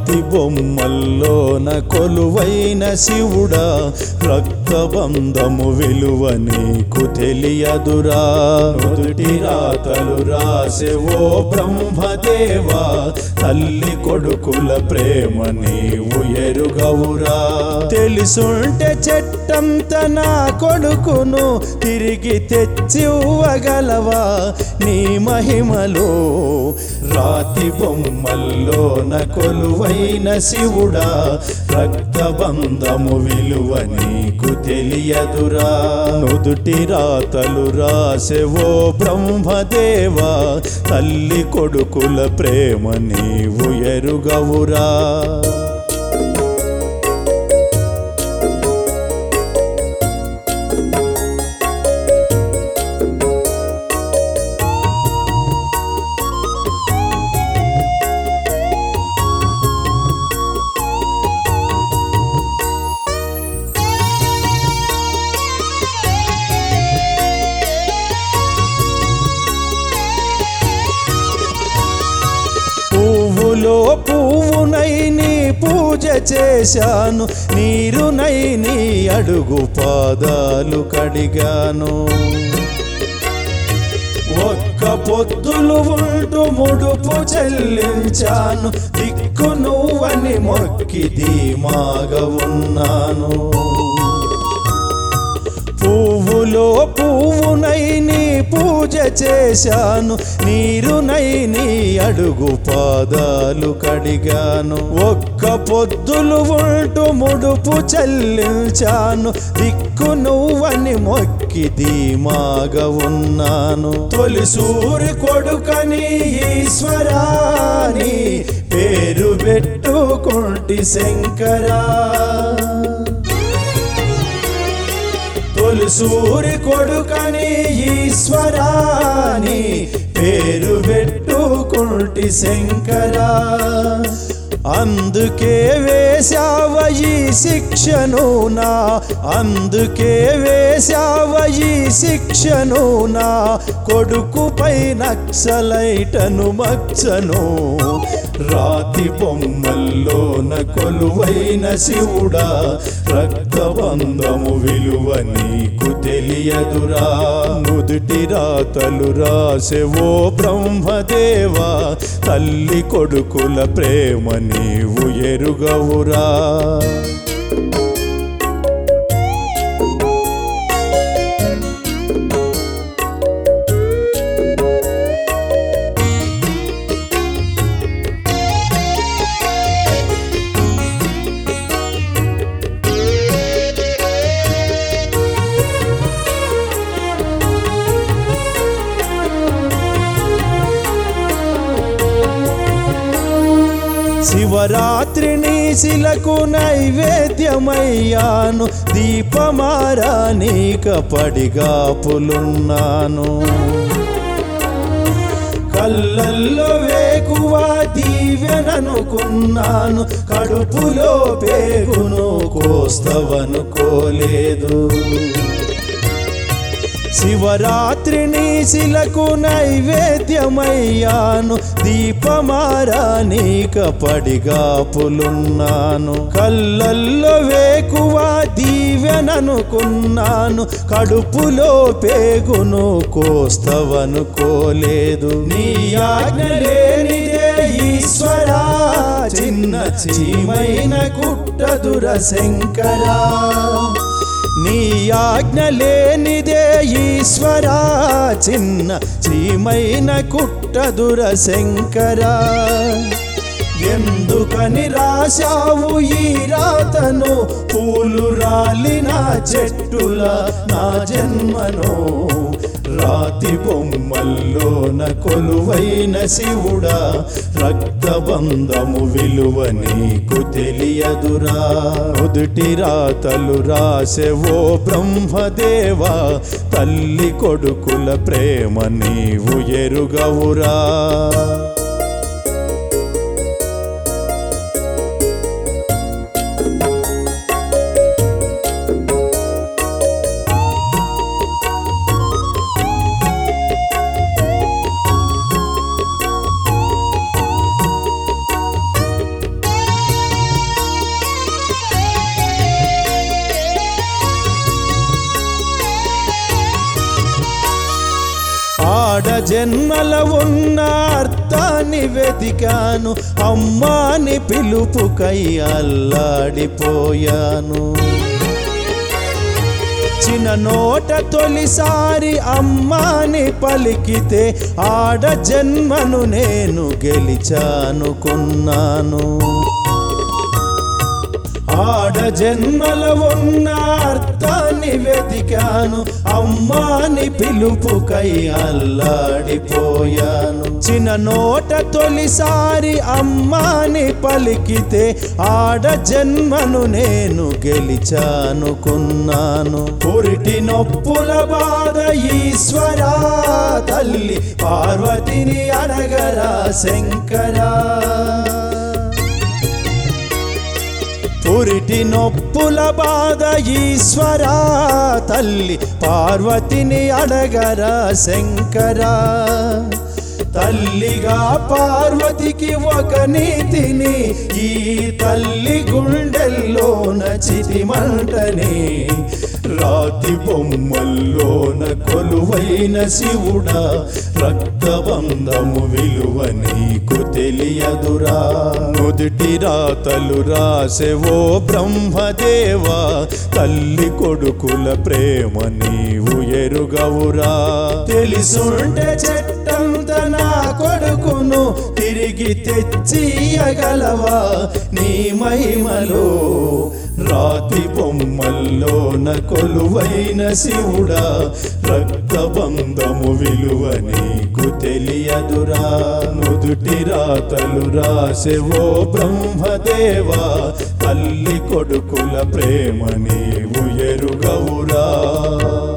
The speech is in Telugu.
రాతి బొమ్మల్లోన కొలువైన శివుడా రక్తబంధము విలువ నీకు తెలియదురా నుదుటి రాతలు రాసెవో బ్రహ్మదేవా తల్లి కొడుకుల ప్రేమ నీవు ఎరుగవురా తెలుసుంటే చెట్టంత నా కొడుకును తిరిగి తెచ్చివ్వగలవా నీ మహిమలో రాతి బొమ్మల్లోన కొలువైన శివుడా రక్తబంధము విలువ నీకు తెలియదురా నుదుటి రాతలు రాసెవో బ్రహ్మదేవా తల్లి కొడుకుల ప్రేమ నీవు ఎరుగవురా పువ్వులో పువ్వునై నీ పూజ చేశాను నీరునై నీ అడుగు పాదాలు కడిగాను ఒక్క పొద్దులు ఉంటూ ముడుపు చెల్లించాను దిక్కు నువ్వని మొక్కి ధీమాగా ఉన్నాను పువ్వులో పువ్వునై నీ పూజ చేశాను నీరునై నీ అడుగు పాదాలు కడిగాను ఒక్క పొద్దులు ఉంటూ ముడుపు చెల్లించాను దిక్కు నువ్వని మొక్కి ధీమాగా ఉన్నాను తొలి సూరి కొడుకని ఈశ్వరాని పేరు పెట్టుకుంటి శంకరా తొలిసూరి కొడుకని ఈశ్వరాని పేరు పెట్టుకుంటి శంకరా అందుకే వేశావ ఈ శిక్షను నా అందుకే వేశావ ఈ శిక్షను నా కొడుకుపై నక్సలైటను మచ్చను రాతి బొమ్మల్లోన కొలువైన శివుడా రక్తబంధము విలువ నీకు తెలియదురా నుదుటి రాతలు రాసెవో బ్రహ్మదేవా తల్లి కొడుకుల ప్రేమ నీవు ఎరుగవురా శివరాత్రిని శిలకు నైవేద్యమయ్యాను దీపమారానీక పడిగాపులున్నాను కళ్ళల్లో వేకువ దీవెననుకున్నాను కడుపులో పేగును కోస్తవనుకోలేదు శివరాత్రిని శిలకు నైవేద్యమయ్యాను దీపమారానీక పడిగాపులున్నాను కళ్ళల్లో వేకువ దీవెననుకున్నాను కడుపులో పేగును కోస్తవనుకోలేదు నీ ఆజ్ఞ లేనిదే ఈశ్వరా చిన్న చీమైన కుట్టదుర శంకరా నీ ఆజ్ఞ లేనిదే ఈశ్వరా చిన్న చీమైన కుట్టదుర శంకరా ఎందుకని రాశావు ఈ రాతను పూలు రాలిన చెట్టుల నా జన్మను రాతి బొమ్మల్లోన కొలువైన శివుడా రక్తబంధము విలువ నీకు తెలియదురా నుదుటి రాతలు రాసెవో బ్రహ్మదేవా తల్లి కొడుకుల ప్రేమ నీవు ఎరుగవురా జన్మల ఉన్న అర్థాన్ని వెతికాను అమ్మాని పిలుపుకై అల్లాడిపోయాను చిన్న నోట తొలిసారి అమ్మాని పలికితే ఆడ జన్మను నేను గెలిచాను కొన్నాను ఆడ జన్మల ఉన్న అర్థాన్ని వెతికాను అమ్మాని పిలుపుకై అల్లాడిపోయాను చిన్న నోట తొలిసారి అమ్మాని పలికితే ఆడ జన్మను నేను గెలిచాను కొన్నాను పురిటి నొప్పుల బాధ ఈశ్వరా తల్లి పార్వతిని అనగరా శంకరా పురిటి నొప్పుల బాధ ఈశ్వరా తల్లి పార్వతిని అడగరా శంకరా తల్లిగా పార్వతికి ఒక నీతిని ఈ తల్లి గుండెల్లోన చితిమంటని రాతి బొమ్మల్లోన కొలువైన శివుడా రక్తబంధము విలువ నీకు తెలియదురా నుదుటి రాతలు రాసెవో బ్రహ్మదేవా తల్లి కొడుకుల ప్రేమ నీవు ఎరుగవురా తెలిసుంటే చెట్టంత నా కొడుకును తిరిగి తెచ్చియగలవా నీ మహిమలో రాతి బొమ్మల్లోన కొలువైన శివుడా రక్తబంధము విలువ నీకు తెలియదురా నుదుటి రాతలు రాసెవో బ్రహ్మదేవా తల్లి కొడుకుల ప్రేమ నీవు ఎరుగవురా